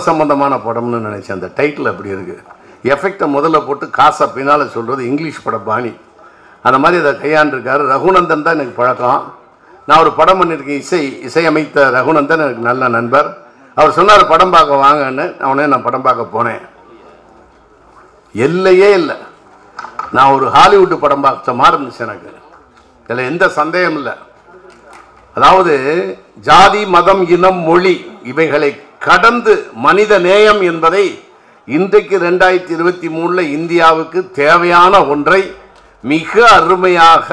சம்பந்தமான படம்னு நினைச்சேன் அந்த டைட்டில் அப்படி இருக்கு எஃபெக்டை முதல்ல போட்டு காசை பின்னால் சொல்கிறது இங்கிலீஷ் பட பாணி அந்த மாதிரி அதை கையாண்டிருக்காரு ரகுநந்தன் தான் எனக்கு பழக்கம் நான் ஒரு படம் பண்ணியிருக்கேன் இசை இசையமைத்த ரகுநந்தன் எனக்கு நல்ல நண்பர் அவர் சொன்னார் படம் பார்க்க வாங்கன்னு அவனே நான் படம் பார்க்க போனேன் எல்லையே இல்லை நான் ஒரு ஹாலிவுட் படம் பார்த்த மாதிரி இருந்துச்சு எனக்கு இதில் எந்த சந்தேகம் இல்லை அதாவது ஜாதி மதம் இனம் மொழி இவைகளை கடந்து மனித நேயம் என்பதை இன்றைக்கு ரெண்டாயிரத்தி இருபத்தி மூணில் இந்தியாவுக்கு தேவையான ஒன்றை மிக அருமையாக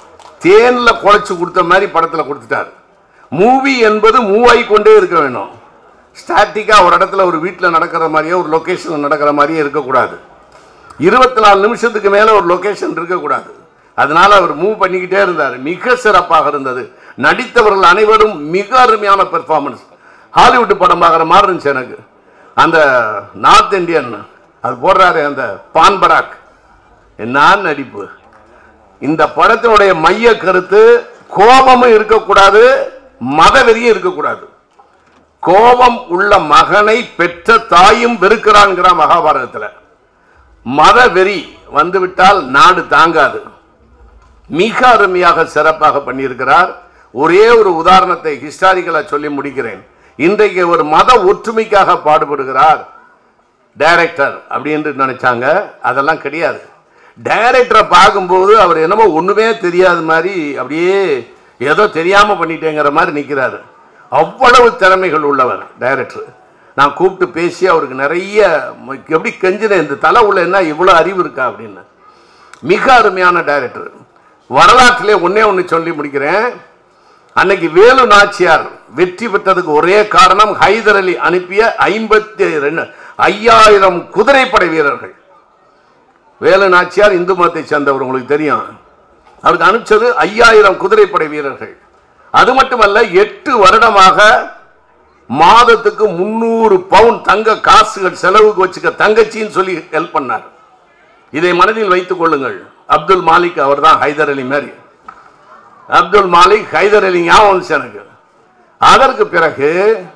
தேனில் குழைச்சி கொடுத்த மாதிரி படத்தில் கொடுத்துட்டார் மூவி என்பது மூவாய் கொண்டே இருக்க வேணும் ஸ்டாட்டிக்காக ஒரு இடத்துல ஒரு வீட்டில் நடக்கிற மாதிரியே ஒரு லொக்கேஷனில் நடக்கிற மாதிரியே இருக்கக்கூடாது இருபத்தி நாலு நிமிஷத்துக்கு மேலே ஒரு லொக்கேஷன் இருக்கக்கூடாது அதனால அவர் மூவ் பண்ணிக்கிட்டே இருந்தார் மிக சிறப்பாக இருந்தது நடித்தவர்கள் அனைவரும் மிக அருமையான பெர்ஃபார்மன்ஸ் ஹாலிவுட் படம் பார்க்குற மாதிரி இருந்துச்சு எனக்கு அந்த நார்த் இந்தியன் அது போடுறாரு அந்த பான்பராக் என்ன நடிப்பு இந்த படத்தினுடைய மைய கருத்து கோபமும் இருக்கக்கூடாது மதவெறியும் இருக்கக்கூடாது கோபம் உள்ள மகனை பெற்ற தாயும் வெறுக்கிறான்ங்கிற மகாபாரதத்தில் மதவெறி வந்துவிட்டால் நாடு தாங்காது மிக அருமையாக சிறப்பாக பண்ணியிருக்கிறார் ஒரே ஒரு உதாரணத்தை ஹிஸ்டாரிக்கலா சொல்லி முடிக்கிறேன் இன்றைக்கு ஒரு மத ஒற்றுமைக்காக பாடுபடுகிறார் டைரக்டர் அப்படின்னு நினைச்சாங்க அதெல்லாம் கிடையாது டைரக்டரை பார்க்கும்போது அவர் என்னமோ ஒண்ணுமே தெரியாத மாதிரி அப்படியே ஏதோ தெரியாம பண்ணிட்டேங்கிற மாதிரி நிற்கிறாரு அவ்வளவு திறமைகள் உள்ளவர் டைரக்டர் நான் கூப்பிட்டு பேசி அவருக்கு நிறைய ம- எப்படி கெஞ்சினேன் இந்த தலை உள்ள என்ன இவ்வளோ அறிவு இருக்கா அப்படின்னு மிக அருமையான டைரக்டர் வரலாற்றிலே ஒண்ணே ஒன்று சொல்லி முடிக்கிறேன் அன்னைக்கு வேலு நாச்சியார் வெற்றி பெற்றதுக்கு ஒரே காரணம் ஹைதர் அலி அனுப்பிய ஐம்பத்தி ரெண்டு ஐயாயிரம் குதிரைப்படை வீரர்கள் வேலு நாச்சியார் இந்து மதத்தை சேர்ந்தவர் உங்களுக்கு தெரியும் அவருக்கு அனுப்பிச்சது ஐயாயிரம் குதிரைப்படை வீரர்கள் அது மட்டுமல்ல எட்டு வருடமாக மாதத்துக்கு முந்நூறு பவுன் தங்க காசுகள் செலவுக்கு வச்சுக்க தங்கச்சின்னு சொல்லி ஹெல்ப் பண்ணார் இதை மனதில் வைத்துக் கொள்ளுங்கள் அப்துல் மாலிக் அவர் தான் ஹைதர் அலி மாதிரி அப்துல் மாலிக் ஹைதர் அலி ஞாபகம் வந்துச்சு எனக்கு அதற்கு பிறகு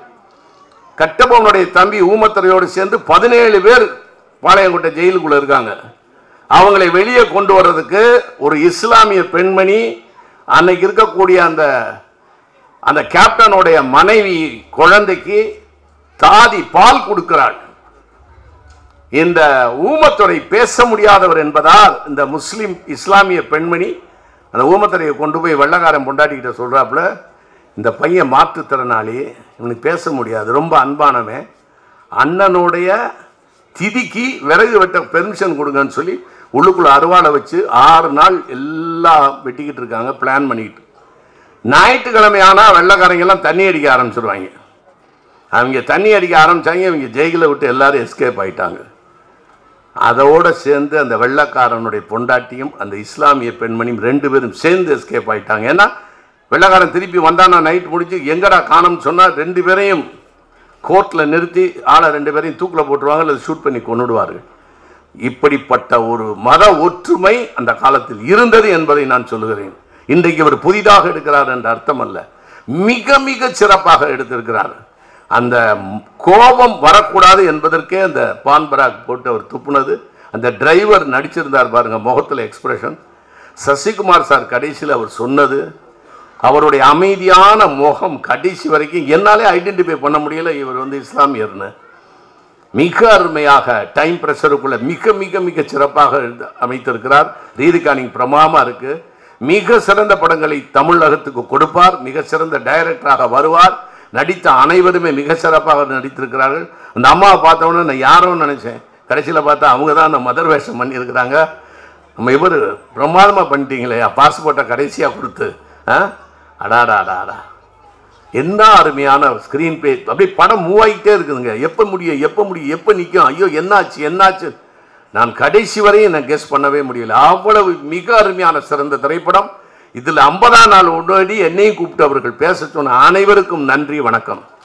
கட்டபொம்மனுடைய தம்பி ஊமத்துறையோடு சேர்ந்து பதினேழு பேர் பாளையங்கோட்டை ஜெயிலுக்குள்ள இருக்காங்க அவங்களை வெளியே கொண்டு வர்றதுக்கு ஒரு இஸ்லாமிய பெண்மணி அன்னைக்கு இருக்கக்கூடிய அந்த அந்த கேப்டனுடைய மனைவி குழந்தைக்கு தாதி பால் கொடுக்கிறாள் இந்த ஊமத்துறை பேச முடியாதவர் என்பதால் இந்த முஸ்லிம் இஸ்லாமிய பெண்மணி அந்த ஊமத்துறையை கொண்டு போய் வெள்ளக்காரன் பொண்டாட்டிக்கிட்ட சொல்றாப்புல இந்த பையன் மாற்றுத்திறனாளி இவனுக்கு பேச முடியாது ரொம்ப அன்பானவன் அண்ணனுடைய திதிக்கு விறகு வெட்ட பெர்மிஷன் கொடுங்கன்னு சொல்லி உள்ளுக்குள்ள அருவாளை வச்சு ஆறு நாள் எல்லாம் வெட்டிக்கிட்டு இருக்காங்க பிளான் பண்ணிக்கிட்டு ஞாயிற்றுக்கிழமை ஆனால் வெள்ளைக்காரங்க எல்லாம் தண்ணி அடிக்க ஆரம்பிச்சிருவாங்க அவங்க தண்ணி அடிக்க ஆரம்பிச்சாங்க இவங்க ஜெயிலை விட்டு எல்லாரும் எஸ்கேப் ஆயிட்டாங்க அதோட சேர்ந்து அந்த வெள்ளைக்காரனுடைய பொண்டாட்டியும் அந்த இஸ்லாமிய பெண்மணியும் ரெண்டு பேரும் சேர்ந்து எஸ்கேப் ஆயிட்டாங்க ஏன்னா வெள்ளைக்காரன் திருப்பி வந்தானா நைட் முடிஞ்சு எங்கடா காணோம்னு சொன்னா ரெண்டு பேரையும் கோர்ட்டில் நிறுத்தி ஆளை ரெண்டு பேரையும் தூக்கில் போட்டுருவாங்க அல்லது ஷூட் பண்ணி கொன்னுடுவார்கள் இப்படிப்பட்ட ஒரு மத ஒற்றுமை அந்த காலத்தில் இருந்தது என்பதை நான் சொல்லுகிறேன் இன்றைக்கு அவர் புதிதாக எடுக்கிறார் என்ற அர்த்தம் அல்ல மிக மிக சிறப்பாக எடுத்திருக்கிறார் அந்த ம்- கோபம் வரக்கூடாது என்பதற்கே அந்த பான்பராக் போட்டு அவர் துப்புனது அந்த டிரைவர் நடிச்சிருந்தார் பாருங்க முகத்தில் எக்ஸ்பிரஷன் சசிகுமார் சார் கடைசியில் அவர் சொன்னது அவருடைய அமைதியான முகம் கடைசி வரைக்கும் என்னாலே ஐடென்டிஃபை பண்ண முடியல இவர் வந்து இஸ்லாமியர்னு மிக அருமையாக டைம் ப்ரெஷருக்குள்ள மிக மிக மிக சிறப்பாக எழுத- அமைத்திருக்கிறார் ரீதிகானிங் பிரமாமா இருக்கு மிக சிறந்த படங்களை தமிழகத்துக்கு கொடுப்பார் மிக சிறந்த டைரக்டராக வருவார் நடித்த அனைவருமே மிக சிறப்பாக நடித்திருக்கிறார்கள் அந்த அம்மாவை பார்த்தவொடனே நான் யாரோன்னு நினைச்சேன் கடைசியில் பார்த்தா அவங்க தான் அந்த மதர் வேஷம் பண்ணியிருக்கிறாங்க நம்ம இவர் பிரமாதமாக பண்ணிட்டீங்களே பாஸ்போர்ட்டை கடைசியாக கொடுத்து ஆ அடாடா அடாடா என்ன அருமையான ஸ்க்ரீன் பே அப்படியே படம் மூவ் ஆகிட்டே இருக்குதுங்க எப்போ முடியும் எப்போ முடியும் எப்போ நிற்கும் ஐயோ என்னாச்சு என்னாச்சு நான் கடைசி வரையும் நான் கெஸ் பண்ணவே முடியல அவ்வளவு மிக அருமையான சிறந்த திரைப்படம் இதில் ஐம்பதாம் நாள் முன்னாடி என்னையும் கூப்பிட்டு அவர்கள் பேச சொன்ன அனைவருக்கும் நன்றி வணக்கம்